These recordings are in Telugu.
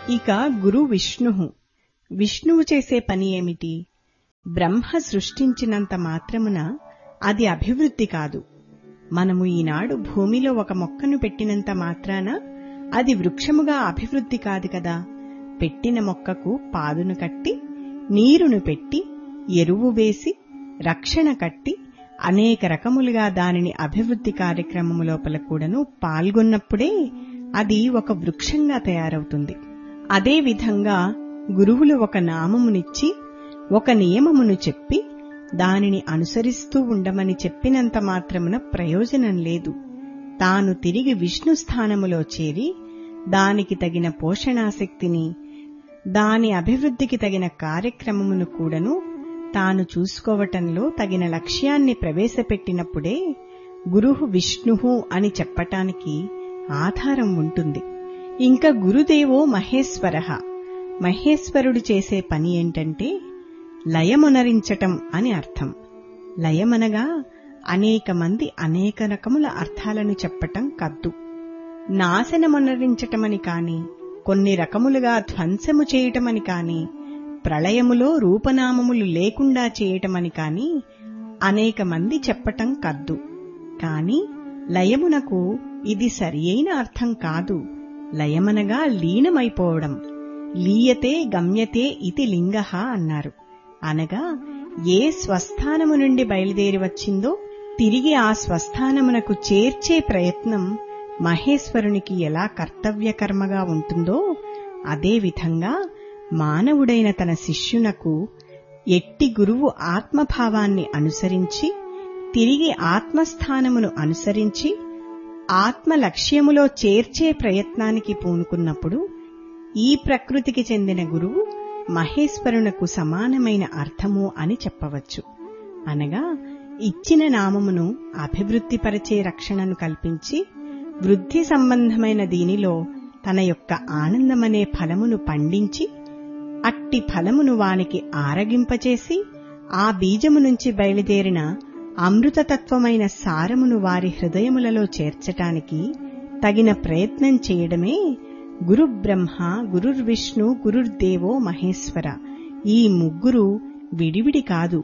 ఇక గురు విష్ణు విష్ణువు చేసే పని ఏమిటి బ్రహ్మ సృష్టించినంత మాత్రమున అది అభివృద్ధి కాదు మనము ఈనాడు భూమిలో ఒక మొక్కను పెట్టినంత మాత్రాన అది వృక్షముగా అభివృద్ధి కాదు కదా పెట్టిన మొక్కకు పాదును కట్టి నీరును పెట్టి ఎరువు వేసి రక్షణ కట్టి అనేక రకములుగా దానిని అభివృద్ధి కార్యక్రమము లోపల కూడాను పాల్గొన్నప్పుడే అది ఒక వృక్షంగా తయారవుతుంది అదేవిధంగా గురువులు ఒక నామమునిచ్చి ఒక నియమమును చెప్పి దానిని అనుసరిస్తూ ఉండమని చెప్పినంత మాత్రమున ప్రయోజనం లేదు తాను తిరిగి విష్ణు స్థానములో చేరి దానికి తగిన పోషణాశక్తిని దాని అభివృద్ధికి తగిన కార్యక్రమమును కూడాను తాను చూసుకోవటంలో తగిన లక్ష్యాన్ని ప్రవేశపెట్టినప్పుడే గురుహు విష్ణువు అని చెప్పటానికి ఆధారం ఉంటుంది ఇంకా గురుదేవో మహేశ్వర మహేశ్వరుడు చేసే పని ఏంటంటే లయమునరించటం అని అర్థం లయమనగా అనేక మంది అనేక రకముల అర్థాలను చెప్పటం కద్దు నాశనమునరించటమని కాని కొన్ని రకములుగా ధ్వంసము చేయటమని కాని ప్రళయములో రూపనామములు లేకుండా చేయటమని కాని అనేక మంది చెప్పటం కద్దు కాని లయమునకు ఇది సరియైన అర్థం కాదు లయమనగా లీనమైపోవడం లీయతే గమ్యతే ఇతి లింగ అన్నారు అనగా ఏ స్వస్థానము నుండి బయలుదేరి వచ్చిందో తిరిగి ఆ స్వస్థానమునకు చేర్చే ప్రయత్నం మహేశ్వరునికి ఎలా కర్తవ్యకర్మగా ఉంటుందో అదేవిధంగా మానవుడైన తన శిష్యునకు ఎట్టి గురువు ఆత్మభావాన్ని అనుసరించి తిరిగి ఆత్మస్థానమును అనుసరించి ఆత్మ లక్ష్యములో చేర్చే ప్రయత్నానికి పూనుకున్నప్పుడు ఈ ప్రకృతికి చెందిన గురువు మహేశ్వరునకు సమానమైన అర్థము అని చెప్పవచ్చు అనగా ఇచ్చిన నామమును అభివృద్ధిపరచే రక్షణను కల్పించి వృద్ధి సంబంధమైన దీనిలో తన యొక్క ఆనందమనే ఫలమును పండించి అట్టి ఫలమును వానికి ఆరగింపచేసి ఆ బీజము నుంచి బయలుదేరిన అమృతతత్వమైన సారమును వారి హృదయములలో చేర్చటానికి తగిన ప్రయత్నం చేయడమే గురుబ్రహ్మ గురుర్విష్ణు గురుర్దేవో మహేశ్వర ఈ ముగ్గురు విడివిడి కాదు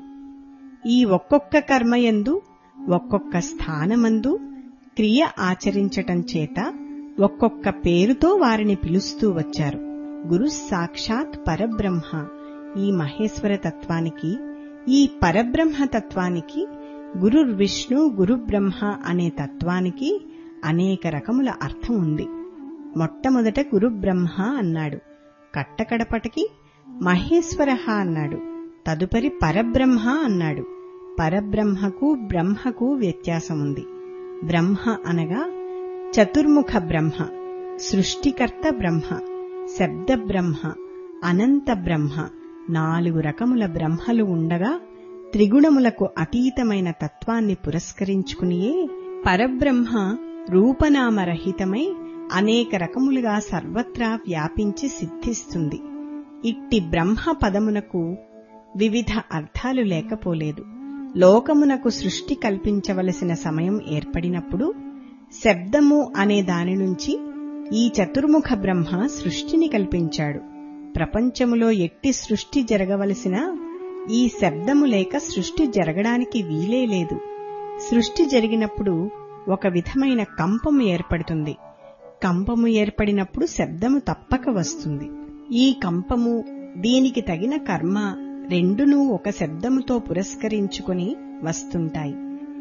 ఈ ఒక్కొక్క కర్మయందు ఒక్కొక్క స్థానమందు క్రియ ఆచరించటం చేత ఒక్కొక్క పేరుతో వారిని పిలుస్తూ వచ్చారు గురు సాక్షాత్ పరబ్రహ్మ ఈ మహేశ్వర తత్వానికి ఈ పరబ్రహ్మ తత్వానికి గురుర్విష్ణు గురుబ్రహ్మ అనే తత్వానికి అనేక రకముల అర్థం ఉంది మొట్టమొదట గురుబ్రహ్మ అన్నాడు కట్టకడపటికి మహేశ్వర అన్నాడు తదుపరి పరబ్రహ్మ అన్నాడు పరబ్రహ్మకు బ్రహ్మకు వ్యత్యాసం ఉంది బ్రహ్మ అనగా చతుర్ముఖ బ్రహ్మ సృష్టికర్త బ్రహ్మ శబ్ద బ్రహ్మ అనంత బ్రహ్మ నాలుగు రకముల బ్రహ్మలు ఉండగా త్రిగుణములకు అతీతమైన తత్వాన్ని పురస్కరించుకునియే పరబ్రహ్మ రూపనామరహితమై అనేక రకములుగా సర్వత్రా వ్యాపించి సిద్ధిస్తుంది ఇట్టి బ్రహ్మ పదమునకు వివిధ అర్థాలు లేకపోలేదు లోకమునకు సృష్టి కల్పించవలసిన సమయం ఏర్పడినప్పుడు శబ్దము అనే దాని నుంచి ఈ చతుర్ముఖ బ్రహ్మ సృష్టిని కల్పించాడు ప్రపంచములో ఎట్టి సృష్టి జరగవలసిన ఈ శబ్దము లేక సృష్టి జరగడానికి వీలే లేదు సృష్టి జరిగినప్పుడు ఒక విధమైన కంపము ఏర్పడుతుంది కంపము ఏర్పడినప్పుడు శబ్దము తప్పక వస్తుంది ఈ కంపము దీనికి తగిన కర్మ రెండునూ ఒక శబ్దముతో పురస్కరించుకుని వస్తుంటాయి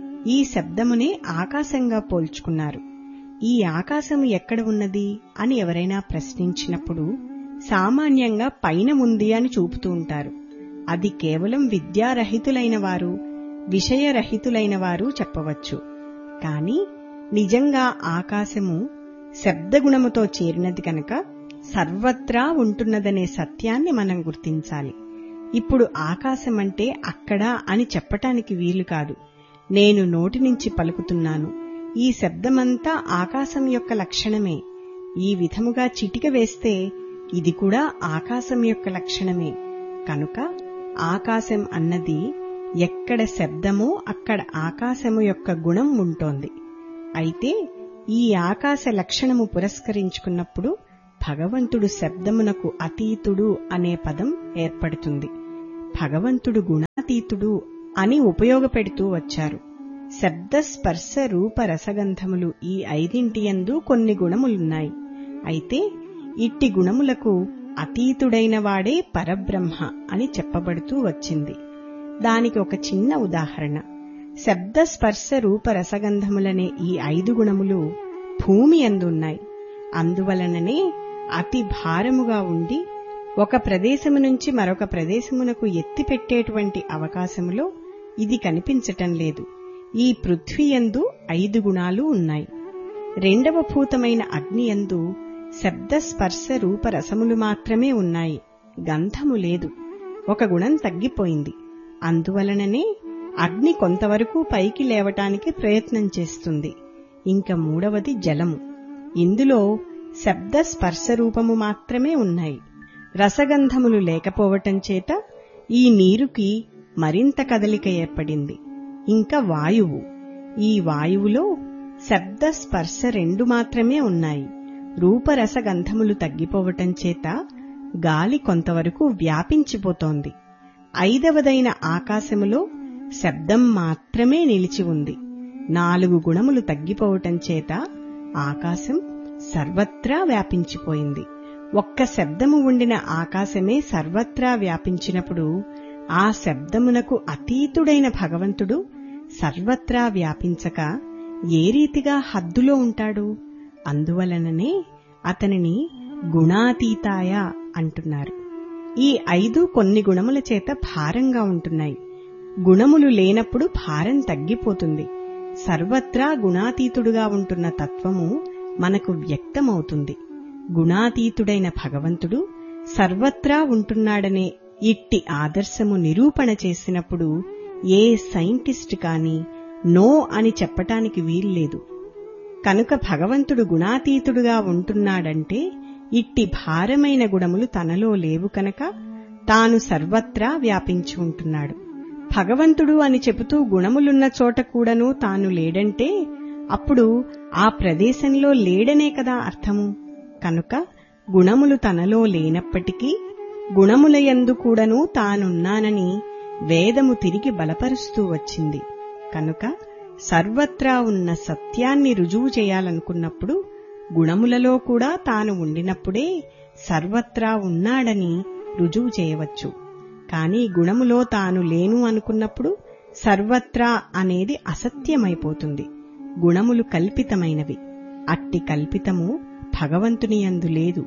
ఈ శబ్దమునే ఆకాశంగా పోల్చుకున్నారు ఈ ఆకాశము ఎక్కడ ఉన్నది అని ఎవరైనా ప్రశ్నించినప్పుడు సామాన్యంగా పైన ఉంది అని చూపుతూ ఉంటారు అది కేవలం విద్యారహితులైన వారు విషయరహితులైన వారు చెప్పవచ్చు కాని నిజంగా ఆకాశము శబ్దగుణముతో చేరినది కనుక సర్వత్రా ఉంటున్నదనే సత్యాన్ని మనం గుర్తించాలి ఇప్పుడు ఆకాశమంటే అక్కడ అని చెప్పటానికి వీలు కాదు నేను నోటి నుంచి పలుకుతున్నాను ఈ శబ్దమంతా ఆకాశం యొక్క లక్షణమే ఈ విధముగా చిటిక వేస్తే ఇది కూడా ఆకాశం యొక్క లక్షణమే కనుక ఆకాశం అన్నది ఎక్కడ శబ్దమో అక్కడ ఆకాశము యొక్క గుణం ఉంటోంది అయితే ఈ ఆకాశ లక్షణము పురస్కరించుకున్నప్పుడు భగవంతుడు శబ్దమునకు అతీతుడు అనే పదం ఏర్పడుతుంది భగవంతుడు గుణాతీతుడు అని ఉపయోగపెడుతూ వచ్చారు శబ్ద స్పర్శ రూప రసగంధములు ఈ ఐదింటియందు కొన్ని గుణములున్నాయి అయితే ఇట్టి గుణములకు అతీతుడైన వాడే పరబ్రహ్మ అని చెప్పబడుతూ వచ్చింది దానికి ఒక చిన్న ఉదాహరణ శబ్ద స్పర్శ రూప రసగంధములనే ఈ ఐదు గుణములు భూమి అందున్నాయి అందువలననే అతి భారముగా ఉండి ఒక ప్రదేశము నుంచి మరొక ప్రదేశమునకు ఎత్తిపెట్టేటువంటి అవకాశములో ఇది కనిపించటం లేదు ఈ పృథ్వీయందు ఐదు గుణాలు ఉన్నాయి రెండవ భూతమైన అగ్నియందు శబ్ద స్పర్శ రూప రసములు మాత్రమే ఉన్నాయి గంధము లేదు ఒక గుణం తగ్గిపోయింది అందువలననే అగ్ని కొంతవరకు పైకి లేవటానికి ప్రయత్నం చేస్తుంది ఇంకా మూడవది జలము ఇందులో శబ్ద స్పర్శ రూపము మాత్రమే ఉన్నాయి రసగంధములు లేకపోవటం చేత ఈ నీరుకి మరింత కదలిక ఏర్పడింది ఇంకా వాయువు ఈ వాయువులో శబ్ద స్పర్శ రెండు మాత్రమే ఉన్నాయి రూపరసగంధములు తగ్గిపోవటం చేత గాలి కొంతవరకు వ్యాపించిపోతోంది ఐదవదైన ఆకాశములో శబ్దం మాత్రమే నిలిచి ఉంది నాలుగు గుణములు తగ్గిపోవటం చేత ఆకాశం సర్వత్రా వ్యాపించిపోయింది ఒక్క శబ్దము ఉండిన ఆకాశమే సర్వత్రా వ్యాపించినప్పుడు ఆ శబ్దమునకు అతీతుడైన భగవంతుడు సర్వత్రా వ్యాపించక ఏ రీతిగా హద్దులో ఉంటాడు అందువలననే అతనిని గుణాతీతాయ అంటున్నారు ఈ ఐదు కొన్ని గుణముల చేత భారంగా ఉంటున్నాయి గుణములు లేనప్పుడు భారం తగ్గిపోతుంది సర్వత్రా గుణాతీతుడుగా ఉంటున్న తత్వము మనకు వ్యక్తమవుతుంది గుణాతీతుడైన భగవంతుడు సర్వత్రా ఉంటున్నాడనే ఇట్టి ఆదర్శము నిరూపణ చేసినప్పుడు ఏ సైంటిస్ట్ కాని నో అని చెప్పటానికి వీల్లేదు కనుక భగవంతుడు గుణాతీతుడుగా ఉంటున్నాడంటే ఇట్టి భారమైన గుణములు తనలో లేవు కనుక తాను సర్వత్రా వ్యాపించి ఉంటున్నాడు భగవంతుడు అని చెబుతూ గుణములున్న చోట కూడాను తాను లేడంటే అప్పుడు ఆ ప్రదేశంలో లేడనే కదా అర్థము కనుక గుణములు తనలో లేనప్పటికీ గుణములయందు కూడాను తానున్నానని వేదము తిరిగి బలపరుస్తూ వచ్చింది కనుక సర్వత్రా ఉన్న సత్యాన్ని రుజువు చేయాలనుకున్నప్పుడు గుణములలో కూడా తాను ఉండినప్పుడే సర్వత్రా ఉన్నాడని రుజువు చేయవచ్చు కాని గుణములో తాను లేను అనుకున్నప్పుడు సర్వత్రా అనేది అసత్యమైపోతుంది గుణములు కల్పితమైనవి అట్టి కల్పితము భగవంతుని యందు లేదు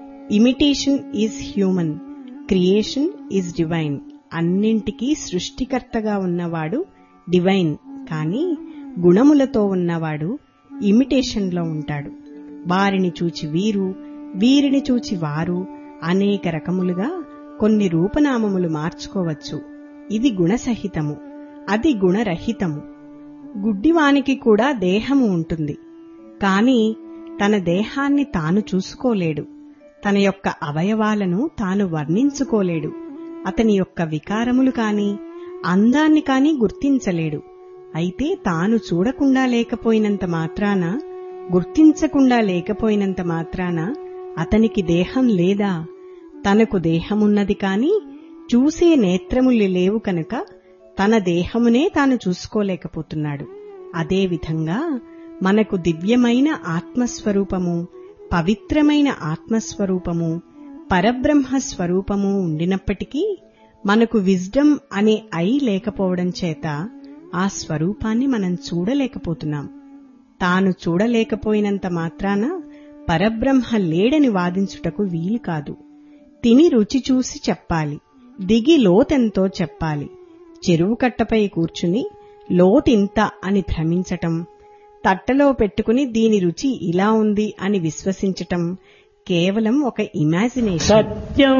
imitation is human creation is divine అన్నింటికీ సృష్టికర్తగా ఉన్నవాడు డివైన్ కాని గుణములతో ఉన్నవాడు ఇమిటేషన్లో ఉంటాడు వారిని చూచి వీరు వీరిని చూచి వారు అనేక రకములుగా కొన్ని రూపనామములు మార్చుకోవచ్చు ఇది గుణసహితము అది గుణరహితము గుడ్డివానికి కూడా దేహము ఉంటుంది కాని తన దేహాన్ని తాను చూసుకోలేడు తన యొక్క అవయవాలను తాను వర్ణించుకోలేడు అతని యొక్క వికారములు కాని అందాన్ని కాని గుర్తించలేడు అయితే తాను చూడకుండా లేకపోయినంత మాత్రాన గుర్తించకుండా లేకపోయినంత మాత్రాన అతనికి దేహం లేదా తనకు దేహమున్నది కాని చూసే నేత్రములు లేవు కనుక తన దేహమునే తాను చూసుకోలేకపోతున్నాడు అదేవిధంగా మనకు దివ్యమైన ఆత్మస్వరూపము పవిత్రమైన ఆత్మస్వరూపము పరబ్రహ్మ స్వరూపము ఉండినప్పటికీ మనకు విజ్డమ్ అనే ఐ లేకపోవడం చేత ఆ స్వరూపాన్ని మనం చూడలేకపోతున్నాం తాను చూడలేకపోయినంత మాత్రాన పరబ్రహ్మ లేడని వాదించుటకు వీలు కాదు తిని రుచి చూసి చెప్పాలి దిగి లోతెంతో చెప్పాలి చెరువు కట్టపై కూర్చుని లోతింత అని భ్రమించటం తట్టలో పెట్టుకుని దీని రుచి ఇలా ఉంది అని విశ్వసించటం కేవలం ఒక ఇమాజినేషన్ సత్యం